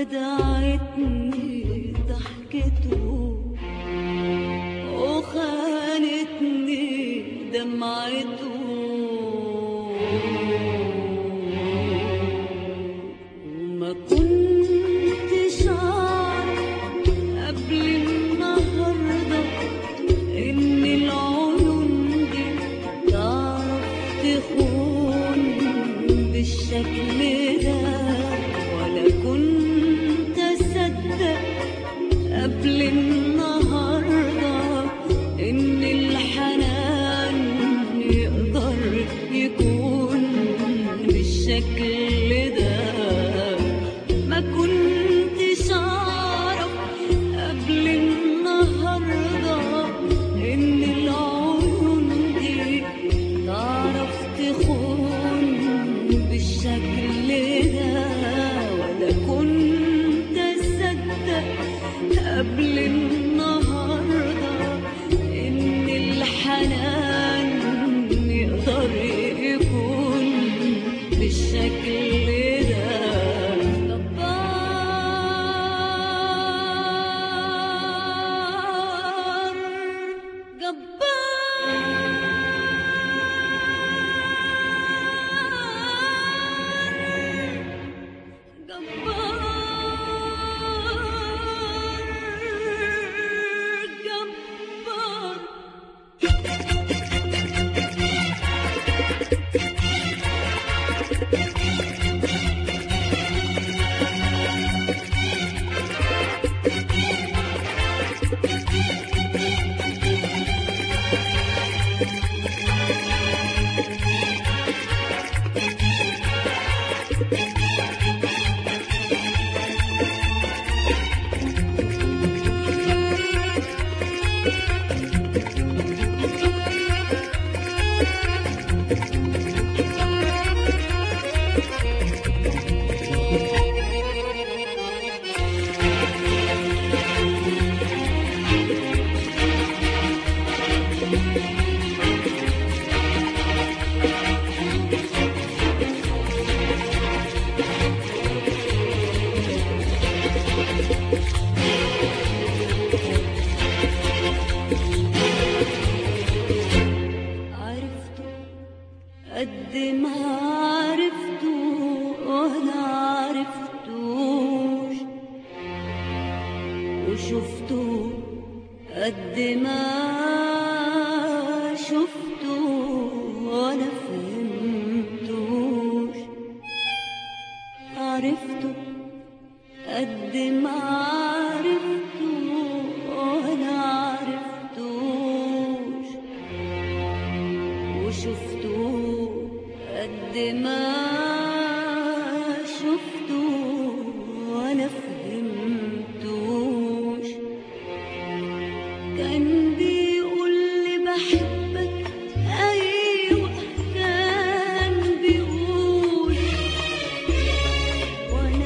خدعتني ضحكته وخانتني دمعته وما كنتش أعرف قبل النهاردة إن العيون دي تعرف تخون بالشكل ده ولا كنت أصدق قبل النهاردة إن الحنان يقدر يكون بالشكل ده ما كنتش أعرف قبل النهاردة إن العيون دي تعرف تخون بالشكل ده ولا كنت أصدق قبل النهاردة إن الحنان يقدر يكون بالشكل ده جبار جبار جبار جبار عرفته قد ما عرفته وانا عرفتوش وشفته قد ما شفته وانا فهمتوش عرفته قد ما عرفته وانا عرفتوش وشفته قد ما شفته وانا فهمتوش كان بيقول لي بحبك ايوه كان بيقول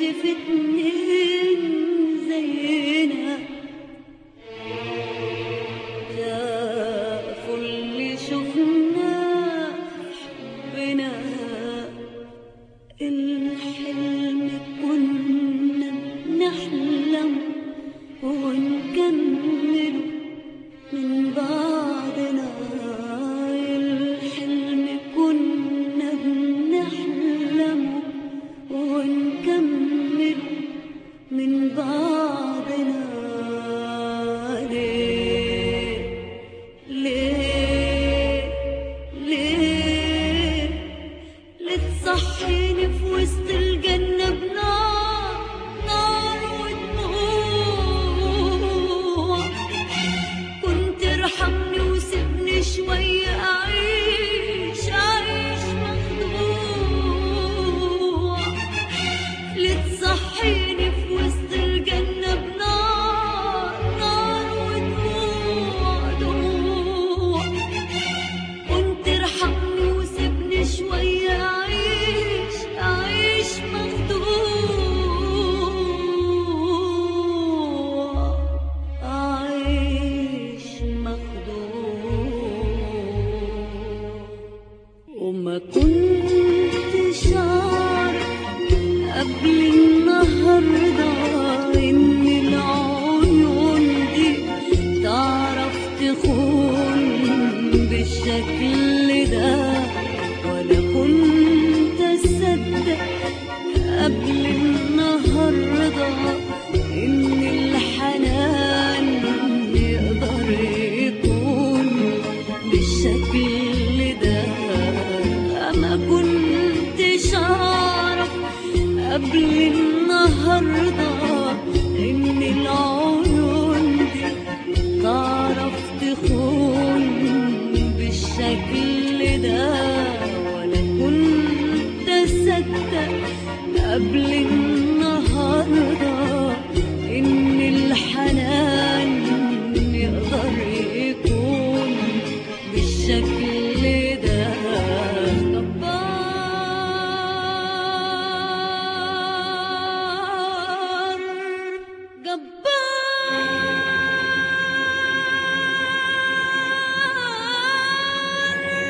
في اتنين زينا شافوا اللي شفناه حبنا الحلم كنا نحلم ونكمل من بعدنا الحلم كنا بنحلم ونكمل من بعدنا ليه ليه ليه لتصحيني في وسط الجنة بنار نار ودموع كنت ارحمني وسيبني شوية أعيش أعيش مخدوع لتصحيني في وسط الجنة بنار نار ودموع دموع كنت ارحمني وسيبني شوية أعيش أعيش مخدوع أعيش مخدوع وما كنتش أعرف قبل النهاردة إن العيون دي تعرف تخون بالشكل ده ولا كنت أصدق قبل النهاردة إن الحنان يقدر يكون بالشكل ده ما كنتش أعرف قبل النهاردة إن العيون دي تعرف تخون بالشكل ده ولا كنت أصدق قبل النهاردة إن الحنان يقدر يكون بالشكل ده جبار جبار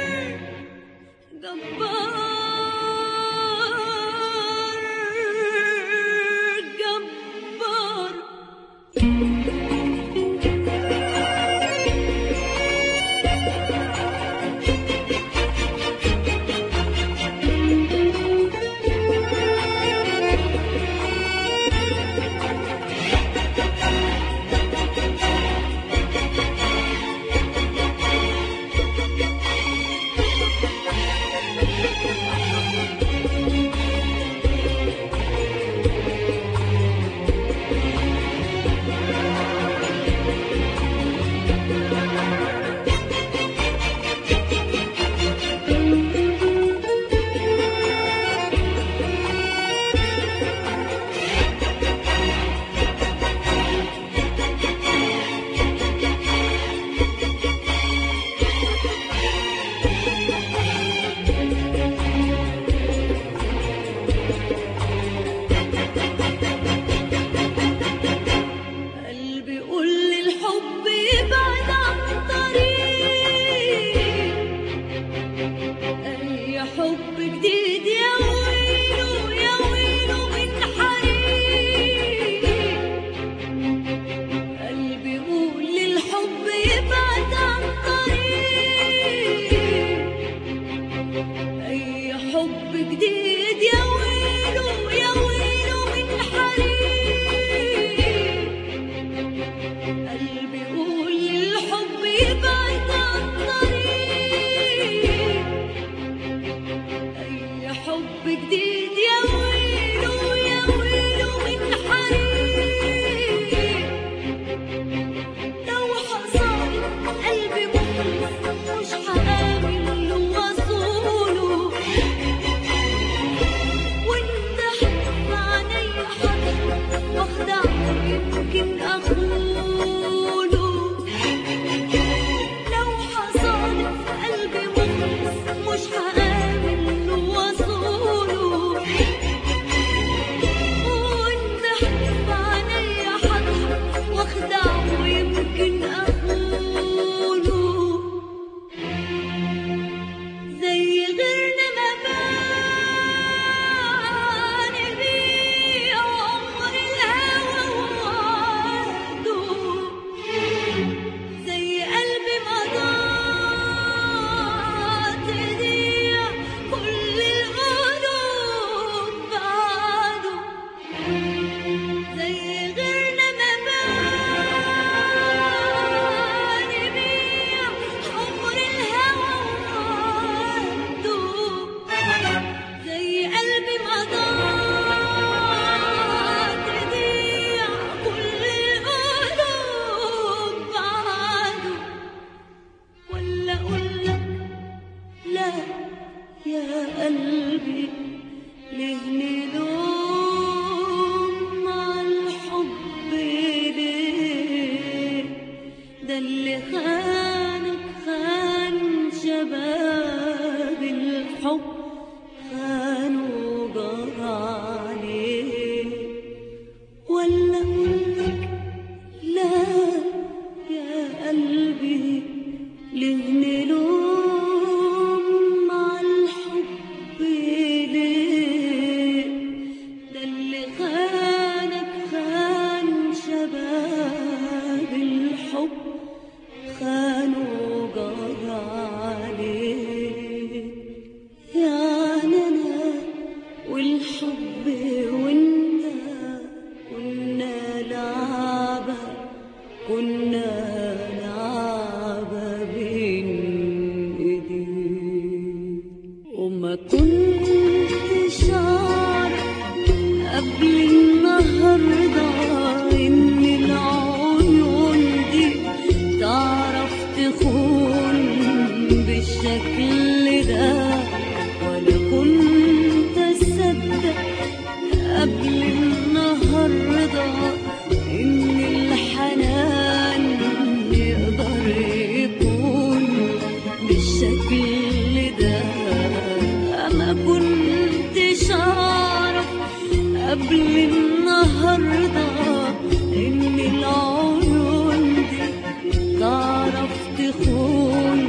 بالشكل ده ولا كنت أصدق قبل النهاردة إن الحنان يقدر يكون بالشكل ده ما كنتش أعرف قبل النهاردة إن العيون دي تعرف تخون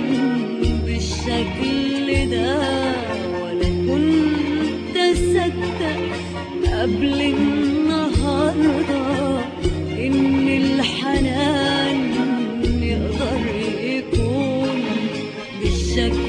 بالشكل ده ولا كنت أصدق قبل النهاردة إن الحنان يقدر يكون بالشكل